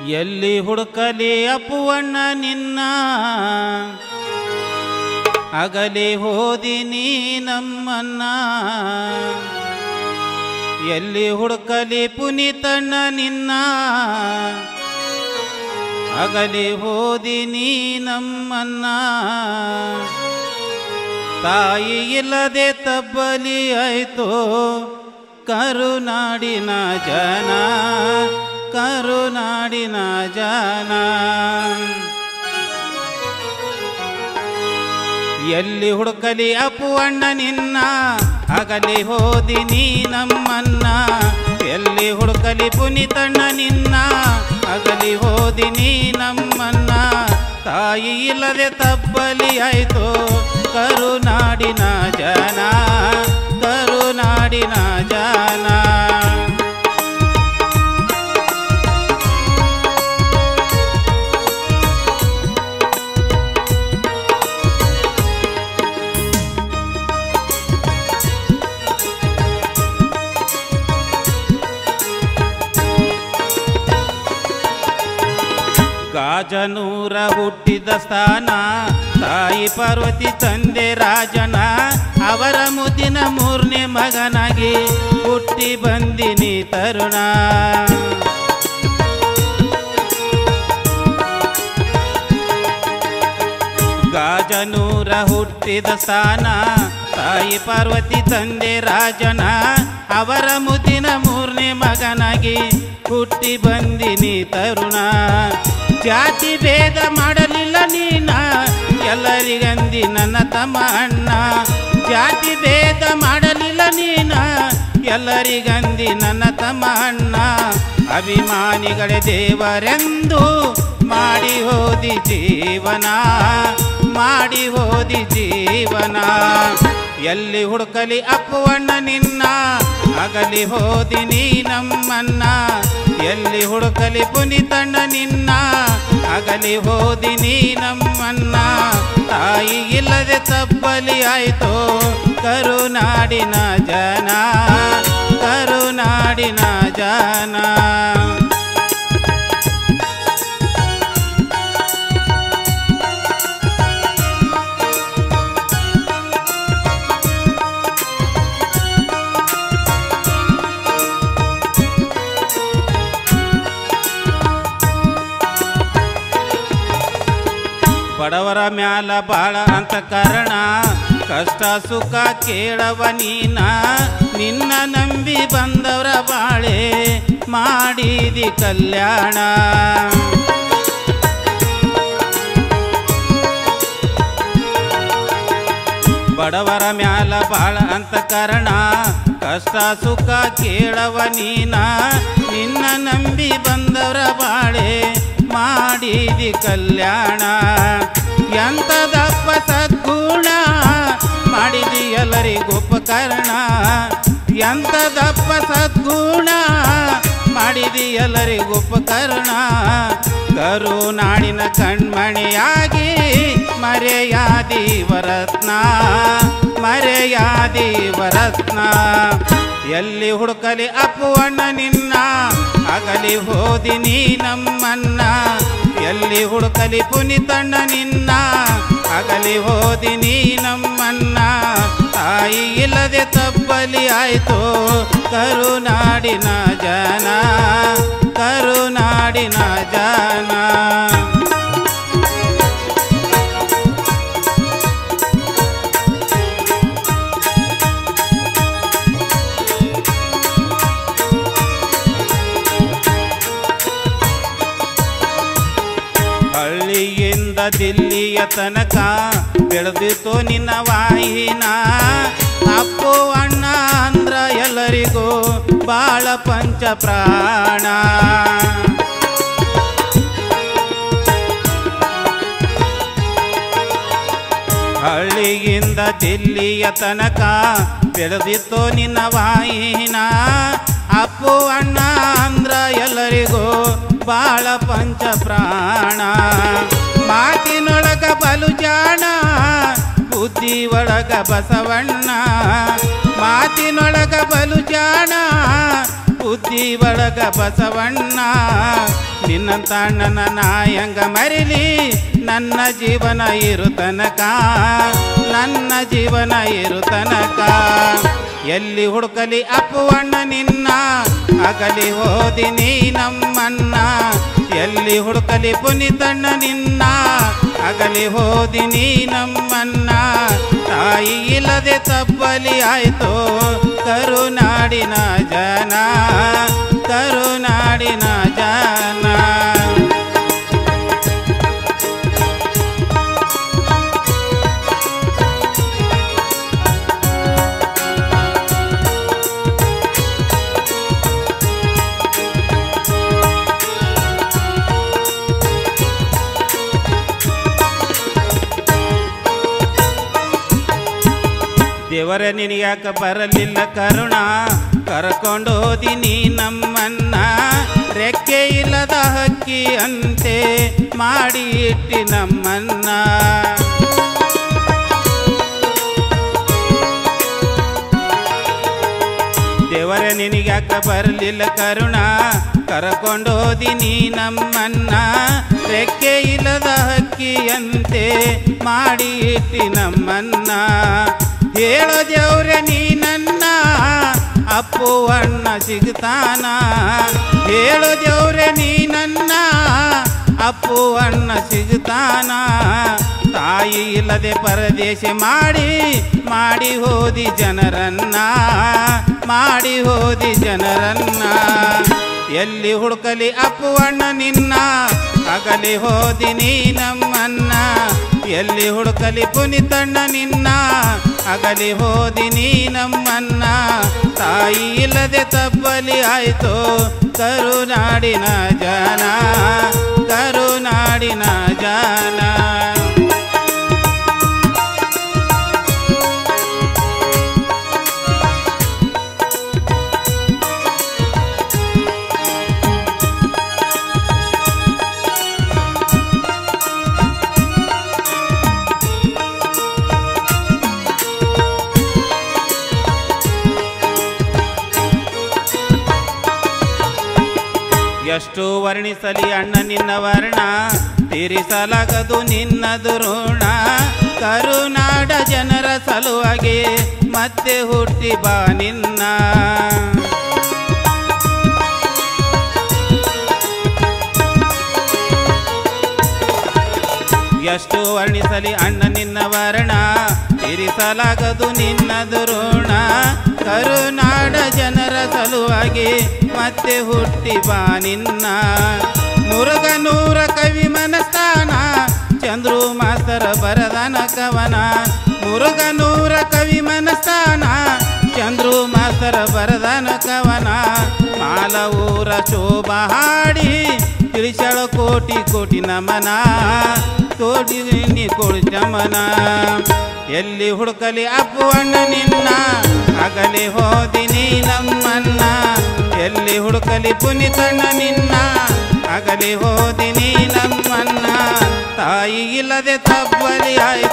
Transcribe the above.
ಎಲ್ಲಿ ಹುಡುಕಲಿ ಅಪ್ಪುವಣ್ಣ ನಿನ್ನ ಅಗಲಿ ಹೋದಿ ನೀ ನಮ್ಮನ್ನ ಎಲ್ಲಿ ಹುಡುಕಲಿ ಪುನೀತಣ್ಣ ನಿನ್ನ ಅಗಲಿ ಹೋದಿ ನೀ ನಮ್ಮನ್ನ ತಾಯಿ ಇಲ್ಲದೆ ತಬ್ಬಲಿ ಆಯ್ತು ಕರುನಾಡಿನ ಜನ ಕರುನಾಡಿನ ಜನ ಎಲ್ಲಿ ಹುಡುಕಲಿ ಅಪ್ಪುವಣ್ಣ ನಿನ್ನ ಅಗಲಿ ಹೋದಿ ನೀ ನಮ್ಮನ್ನ ಎಲ್ಲಿ ಹುಡುಕಲಿ ಪುನೀತಣ್ಣ ನಿನ್ನ ಅಗಲಿ ಹೋದಿ ನೀ ನಮ್ಮನ್ನ ತಾಯಿ ಇಲ್ಲದೆ ತಬ್ಬಲಿ ಆಯ್ತು ಕರುನಾಡಿನ ಜನ ಕರುನಾಡಿನ ಜನ ಗಾಜನೂರ ಹುಟ್ಟಿದ ಸ್ಥಾನ ತಾಯಿ ಪಾರ್ವತಿ ತಂದೆ ರಾಜನ ಅವರ ಮುದ್ದಿನ ಮೂರನೇ ಮಗನಾಗಿ ಹುಟ್ಟಿ ಬಂದಿನಿ ತರುಣ ಗಾಜನೂರ ಹುಟ್ಟಿದ ಸ್ಥಾನ ತಾಯಿ ಪಾರ್ವತಿ ತಂದೆ ರಾಜನ ಅವರ ಮುದ್ದಿನ ಮೂರನೇ ಮಗನಾಗಿ ಹುಟ್ಟಿ ಬಂದಿನಿ ತರುಣ ಜಾತಿ ಭೇದ ಮಾಡಲಿಲ್ಲ ನೀನ ಎಲ್ಲರಿಗಂದಿ ನನ್ನ ತಮ್ಮ ಅಣ್ಣ ಜಾತಿ ಭೇದ ಮಾಡಲಿಲ್ಲ ನೀನ ಎಲ್ಲರಿಗಂದಿ ನನ್ನ ತಮ್ಮ ಅಣ್ಣ ಅಭಿಮಾನಿಗಳೇ ದೇವರೆಂದು ಮಾಡಿ ಹೋದಿ ಜೀವನ ಮಾಡಿ ಹೋದಿ ಜೀವನ ಎಲ್ಲಿ ಹುಡುಕಲಿ ಅಪ್ಪುವಣ್ಣ ನಿನ್ನ ಅಗಲಿ ಹೋದಿ ನೀ ನಮ್ಮನ್ನ ಎಲ್ಲಿ ಹುಡುಕಲಿ ಪುನಿತಣ್ಣ ನಿನ್ನ ಅಗಲಿ ಹೋದಿ ನೀ ನಮ್ಮನ್ನ ತಾಯಿ ಇಲ್ಲದೆ ತಬ್ಬಲಿ ಆಯ್ತು ಕರುನಾಡಿನ ಜನ ಕರುನಾಡಿನ ಜನ ಬಡವರ ಮ್ಯಾಲ ಬಾಳ ಅಂತ ಕಾರಣ ಕಷ್ಟ ಸುಖ ಕೇಳವ ನೀನ ನಿನ್ನ ನಂಬಿ ಬಂದವರ ಬಾಳೆ ಮಾಡಿದಿ ಕಲ್ಯಾಣ ಬಡವರ ಮ್ಯಾಲ ಬಾಳ ಅಂತ ಕಾರಣ ಕಷ್ಟ ಸುಖ ಕೇಳವ ನೀನ ನಿನ್ನ ನಂಬಿ ಬಂದವರ ಬಾಳೆ ಮಾಡಿದಿ ಕಲ್ಯಾಣ ಎಂತದಪ್ಪ ಸದ್ಗುಣ ಮಾಡಿದಿ ಎಲ್ಲರಿಗುಪಕರಣ ಎಂತದಪ್ಪ ಸದ್ಗುಣ ಮಾಡಿದಿ ಎಲ್ಲರಿಗುಪಕರಣ ಕರುನಾಡಿನ ಕಣ್ಮಣಿಯಾಗಿ ಮರೆಯಾದಿ ವರತ್ನ ಮರೆಯಾದಿ ವರತ್ನ ಎಲ್ಲಿ ಹುಡುಕಲಿ ಅಪ್ಪುವಣ್ಣ ನಿನ್ನ ಅಗಲಿ ಹೋದಿ ನೀ ನಮ್ಮನ್ನ ಎಲ್ಲಿ ಹುಡುಕಲಿ ಪುನಿತಣ್ಣ ನಿನ್ನ ಅಗಲಿ ಹೋದಿ ನೀ ನಮ್ಮನ್ನ ತಾಯಿ ಇಲ್ಲದೆ ತಬ್ಬಲಿ ಆಯ್ತು ಕರುನಾಡಿನ ಜನ ಕರುನಾಡಿನ ಜನ ಹಳ್ಳಿಯಿಂದ ದಿಲ್ಲಿಯ ತನಕ ಬೆಳೆದಿತ್ತು ನಿನ್ನ ವಾಹಿನ ಅಪ್ಪು ಅಣ್ಣ ಅಂದ್ರ ಎಲ್ಲರಿಗೂ ಬಾಳ ಪಂಚ ಪ್ರಾಣ ಹಳ್ಳಿಯಿಂದ ದಿಲ್ಲಿಯ ತನಕ ಬೆಳೆದಿತ್ತು ನಿನ್ನ ವಾಹಿನ ಅಪ್ಪು ಅಣ್ಣ ಅಂದ್ರ ಎಲ್ಲರಿಗೂ ಬಾಳ ಪಂಚ ಪ್ರಾಣ ಮಾತಿನೊಳಗ ಬಲು ಜಾಣ ಬುದ್ಧಿ ಒಳಗ ಬಸವಣ್ಣ ಮಾತಿನೊಳಗ ಬಲು ಜಾಣ ಬುದ್ಧಿ ಒಳಗ ಬಸವಣ್ಣ ನಿನ್ನ ನಿನ್ನಂತ ಅಣ್ಣನ ನಾಯಂಗ ಮರಿಲಿ ನನ್ನ ಜೀವನ ಇರು ತನಕ ನನ್ನ ಜೀವನ ಇರು ತನಕ ಎಲ್ಲಿ ಹುಡುಕಲಿ ಅಪ್ಪು ಅಣ್ಣ ನಿನ್ನ ಅಗಲಿ ಹೋದಿನಿ ನಮ್ಮಣ್ಣ ಎಲ್ಲಿ ಹುಡುಕಲಿ ಪುನಿತಣ್ಣ ನಿನ್ನ ಅಗಲಿ ಹೋದಿನಿ ನಮ್ಮಣ್ಣ ತಾಯಿ ಇಲ್ಲದೆ ತಪ್ಪಲಿ ಆಯ್ತು ಕರುನಾಡಿನ ಜನ ಕರುನಾಡಿನ ಜನ ದೇವರ ನಿನಗ್ಯಾಕ ಬರಲಿಲ್ಲ ಕರುಣ ಕರ್ಕೊಂಡೋದಿನಿ ನಮ್ಮನ್ನ ರೆಕ್ಕೆ ಇಲ್ಲದ ಹಕ್ಕಿ ಅಂತೆ ಮಾಡಿ ಇಟ್ಟಿ ನಮ್ಮನ್ನ ದೇವರ ನಿನಗ್ಯಾಕ ಬರಲಿಲ್ಲ ಕರುಣ ಕರ್ಕೊಂಡೋದಿನಿ ನಮ್ಮನ್ನ ರೆಕ್ಕೆ ಇಲ್ಲದ ಹಕ್ಕಿಯಂತೆ ಮಾಡಿ ಇಟ್ಟಿ ನಮ್ಮನ್ನ ಹೇಳೋ ದೇವ್ರೆ ನೀ ನನ್ನ ಅಪ್ಪು ಅಣ್ಣ ಸಿಗ್ತಾನ ಹೇಳೋ ದೇವ್ರೆ ನೀ ನನ್ನ ಅಪ್ಪು ಅಣ್ಣ ಸಿಗ್ತಾನ ತಾಯಿ ಇಲ್ಲದೆ ಪರದೇಶ ಮಾಡಿ ಮಾಡಿ ಹೋದಿ ಜನರನ್ನ ಮಾಡಿ ಹೋದಿ ಜನರನ್ನ ಎಲ್ಲಿ ಹುಡುಕಲಿ ಅಪ್ಪು ಅಣ್ಣ ನಿನ್ನ ಅಗಲಿ ಹೋದಿನಿ ನಮ್ಮನ್ನ ಎಲ್ಲಿ ಹುಡುಕಲಿ ಪುನಿತಣ್ಣ ನಿನ್ನ ಅಗಲಿ ಹೋದಿನಿ ನಮ್ಮನ್ನ ತಾಯಿ ಇಲ್ಲದೆ ತಪ್ಪಲಿ ಆಯ್ತು ಕರುನಾಡಿನ ಜನ ಕರುನಾಡಿನ ಜನ ಎಷ್ಟು ವರ್ಣಿಸಲಿ ಅಣ್ಣ ನಿನ್ನ ವರ್ಣ ತೀರಿಸಲಾಗದು ನಿನ್ನದು ಋಣ ಕರುನಾಡ ಜನರ ಸಲುವಾಗಿ ಮತ್ತೆ ಹುಟ್ಟಿ ಬಾ ನಿನ್ನ ಎಷ್ಟು ವರ್ಣಿಸಲಿ ಅಣ್ಣ ನಿನ್ನ ವರ್ಣ ತೀರಿಸಲಾಗದು ನಿನ್ನದು ಋಣ ಕರುನಾಡ ಜನರ ಸಲುವಾಗಿ ಮತ್ತೆ ಹುಟ್ಟಿ ಬಾ ನಿನ್ನ ಮುರುಗ ನೂರ ಕವಿ ಮನಸ್ಥಾನ ಚಂದ್ರು ಮಾಸ್ತರ ಬರದನ ಕವನ ಮುರುಗ ನೂರ ಕವಿ ಮನಸ್ಥಾನ ಚಂದ್ರು ಮಾಸ್ತರ ಬರದನ ಕವನ ಮಾಲ ಊರ ಶೋಭಾ ಹಾಡಿ ತಿಳಿಸಳ ಕೋಟಿ ಕೋಟಿ ನಮನ ಕೋಟಿ ನೀ ಕೊಡು ಜಮನ ಎಲ್ಲಿ ಹುಡುಕಲಿ ಅಪ್ಪು ಅಣ್ಣ ನಿನ್ನ ಅಗಲಿ ಹೋದಿನಿ ನಮ್ಮನ್ನ ಎಲ್ಲಿ ಹುಡುಕಲಿ ಪುನಿತಣ್ಣ ನಿನ್ನ ಅಗಲಿ ಹೋದಿನಿ ನಮ್ಮನ್ನ ತಾಯಿ ಇಲ್ಲದೆ ತಬ್ಬಲಿ ಆಯ್ತು